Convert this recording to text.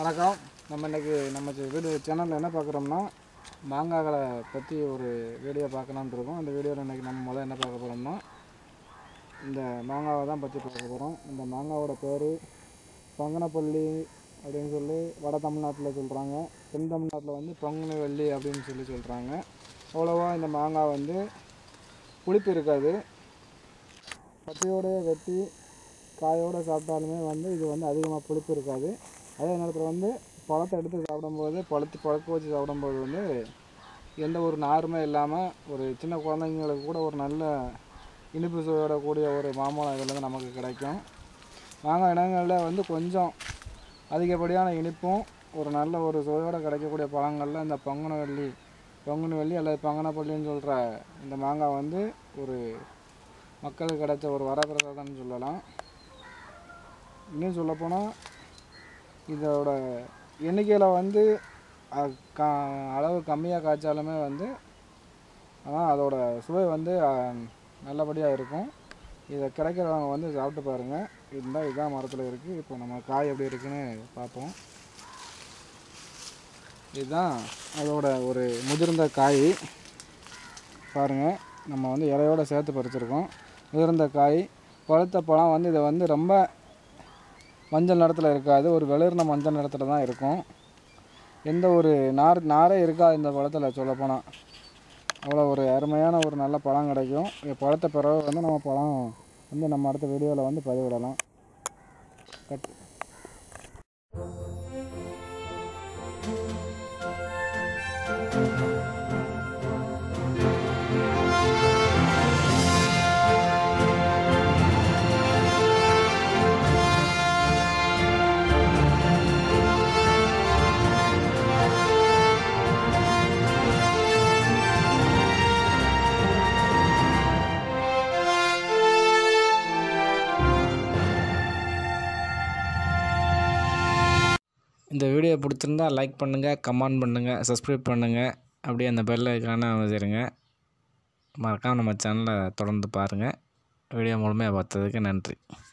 வணக்கம் நம்ம இன்றைக்கி நம்ம சி- வீடியோ சேனலில் என்ன பார்க்குறோம்னா மாங்காய்களை பற்றி ஒரு வீடியோ பார்க்கலான்னு இருக்கோம் அந்த வீடியோவில் இன்றைக்கி நம்ம முதல்ல என்ன பார்க்க போகிறோம்னா இந்த மாங்காவை தான் பற்றி பார்க்க போகிறோம் இந்த மாங்காவோட பேர் பங்கனப்பள்ளி அப்படின்னு சொல்லி வட தமிழ்நாட்டில் சொல்கிறாங்க தென் தமிழ்நாட்டில் வந்து பொங்கனவள்ளி அப்படின்னு சொல்லி சொல்கிறாங்க அவ்வளோவா இந்த மாங்காய் வந்து புளிப்பு இருக்காது பச்சையோடு வெட்டி காயோடு சாப்பிட்டாலுமே வந்து இது வந்து அதிகமாக புளிப்பு இருக்காது அதே நேரத்தில் வந்து பழத்தை எடுத்து சாப்பிடும்போது பழுத்து பழக்க வச்சு சாப்பிடும்போது வந்து எந்த ஒரு நாருமே இல்லாமல் ஒரு சின்ன குழந்தைங்களுக்கு கூட ஒரு நல்ல இனிப்பு சுவையோட கூடிய ஒரு மாம்பழம் இதில் வந்து நமக்கு கிடைக்கும் மாங்காய் இடங்களில் வந்து கொஞ்சம் அதிகப்படியான இனிப்பும் ஒரு நல்ல ஒரு சுவையோடு கிடைக்கக்கூடிய பழங்களில் இந்த பொங்கனவள்ளி பொங்கனவள்ளி அல்லது பங்கனப்பள்ளின்னு சொல்கிற இந்த மாங்காய் வந்து ஒரு மக்களுக்கு கிடைச்ச ஒரு வரப்பிரசாதம்னு சொல்லலாம் இன்னும் சொல்லப்போனால் இதோட எண்ணிக்கையில் வந்து அ- கா அளவு கம்மியாக காய்ச்சாலுமே வந்து ஆனால் அதோட சுவை வந்து நல்லபடியாக இருக்கும் இதை கிடைக்கிறவங்க வந்து சாப்பிட்டு பாருங்கள் இருந்தால் இதுதான் மரத்தில் இருக்குது இப்போ நம்ம காய் எப்படி இருக்குன்னு பார்ப்போம் இதுதான் அதோட ஒரு முதிர்ந்த காய் பாருங்கள் நம்ம வந்து இலையோட சேர்த்து பறிச்சிருக்கோம் முதிர்ந்த காய் பழுத்த பழம் வந்து இதை வந்து ரொம்ப மஞ்சள் நிறத்தில் இருக்காது ஒரு வெளிர்ன மஞ்சள் நிறத்தில் தான் இருக்கும் எந்த ஒரு நார் நாரே இருக்காது இந்த பழத்தில் சொல்லப்போனால் அவ்வளோ ஒரு அருமையான ஒரு நல்ல பழம் கிடைக்கும் இது பழத்த பிறகு வந்து நம்ம பழம் வந்து நம்ம அடுத்த வீடியோவில் வந்து பதிவிடலாம் கட் இந்த வீடியோ பிடிச்சிருந்தா லைக் பண்ணுங்கள் கமெண்ட் பண்ணுங்கள் சப்ஸ்கிரைப் பண்ணுங்கள் அப்படியே அந்த பெல் ஐக்கான அமைச்சிருங்க மறக்காமல் நம்ம சேனலை தொடர்ந்து பாருங்கள் வீடியோ முழுமையாக பார்த்ததுக்கு நன்றி